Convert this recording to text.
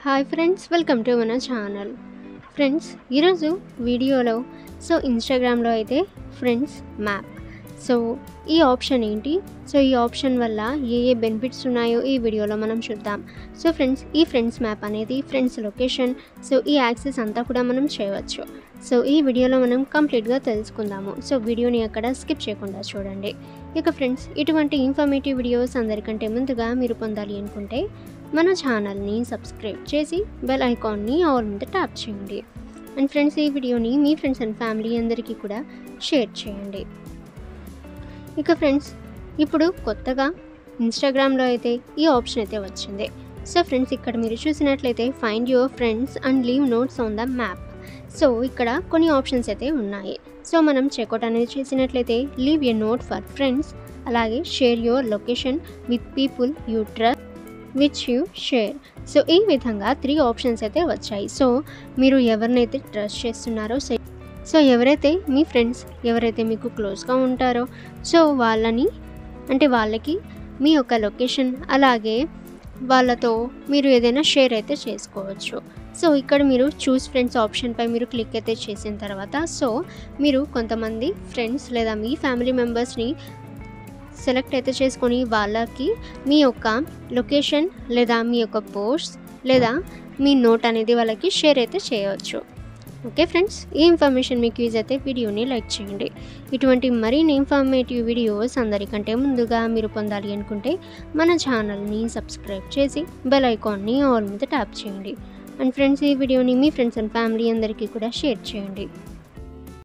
hi friends welcome to మన channel friends ఈరోజు వీడియోలో సో ఇన్స్టాగ్రామ్లో అయితే ఫ్రెండ్స్ మ్యాప్ సో ఈ ఆప్షన్ ఏంటి సో ఈ ఆప్షన్ వల్ల ఏ ఏ బెనిఫిట్స్ ఉన్నాయో ఈ వీడియోలో మనం చూద్దాం సో ఫ్రెండ్స్ ఈ ఫ్రెండ్స్ మ్యాప్ అనేది ఫ్రెండ్స్ లొకేషన్ సో ఈ యాక్సెస్ అంతా కూడా మనం చేయవచ్చు సో ఈ వీడియోలో మనం కంప్లీట్గా తెలుసుకుందాము సో వీడియోని అక్కడ స్కిప్ చేయకుండా చూడండి ఇక ఫ్రెండ్స్ ఇటువంటి ఇన్ఫర్మేటివ్ వీడియోస్ అందరికంటే ముందుగా మీరు పొందాలి అనుకుంటే మన ఛానల్ని సబ్స్క్రైబ్ చేసి బెల్ ఐకాన్ని ఆల్ మీద ట్యాప్ చేయండి అండ్ ఫ్రెండ్స్ ఈ వీడియోని మీ ఫ్రెండ్స్ అండ్ ఫ్యామిలీ అందరికీ కూడా షేర్ చేయండి ఇక ఫ్రెండ్స్ ఇప్పుడు కొత్తగా ఇన్స్టాగ్రామ్లో అయితే ఈ ఆప్షన్ అయితే వచ్చింది సో ఫ్రెండ్స్ ఇక్కడ మీరు చూసినట్లయితే find your friends and leave notes on the map so ఇక్కడ కొన్ని ఆప్షన్స్ అయితే ఉన్నాయి సో మనం చెక్అవుట్ అనేది చేసినట్లయితే leave a note for friends అలాగే share your location with people you trust which you share so ఈ విధంగా త్రీ ఆప్షన్స్ అయితే వచ్చాయి సో మీరు ఎవరినైతే ట్రస్ట్ చేస్తున్నారో సో సో ఎవరైతే మీ ఫ్రెండ్స్ ఎవరైతే మీకు క్లోజ్గా ఉంటారో సో వాళ్ళని అంటే వాళ్ళకి మీ యొక్క లొకేషన్ అలాగే వాళ్ళతో మీరు ఏదైనా షేర్ అయితే చేసుకోవచ్చు సో ఇక్కడ మీరు చూస్ ఫ్రెండ్స్ ఆప్షన్పై మీరు క్లిక్ అయితే చేసిన తర్వాత సో మీరు కొంతమంది ఫ్రెండ్స్ లేదా మీ ఫ్యామిలీ మెంబర్స్ని సెలెక్ట్ అయితే చేసుకొని వాళ్ళకి మీ యొక్క లొకేషన్ లేదా మీ యొక్క పోస్ట్ లేదా మీ నోట్ అనేది వాళ్ళకి షేర్ అయితే చేయవచ్చు ఓకే ఫ్రెండ్స్ ఈ ఇన్ఫర్మేషన్ మీకు యూజ్ అయితే వీడియోని లైక్ చేయండి ఇటువంటి మరిన్ని ఇన్ఫర్మేటివ్ వీడియోస్ అందరికంటే ముందుగా మీరు పొందాలి అనుకుంటే మన ఛానల్ని సబ్స్క్రైబ్ చేసి బెల్ ఐకాన్ని ఆల్ మీద ట్యాప్ చేయండి అండ్ ఫ్రెండ్స్ ఈ వీడియోని మీ ఫ్రెండ్స్ అండ్ ఫ్యామిలీ అందరికీ కూడా షేర్ చేయండి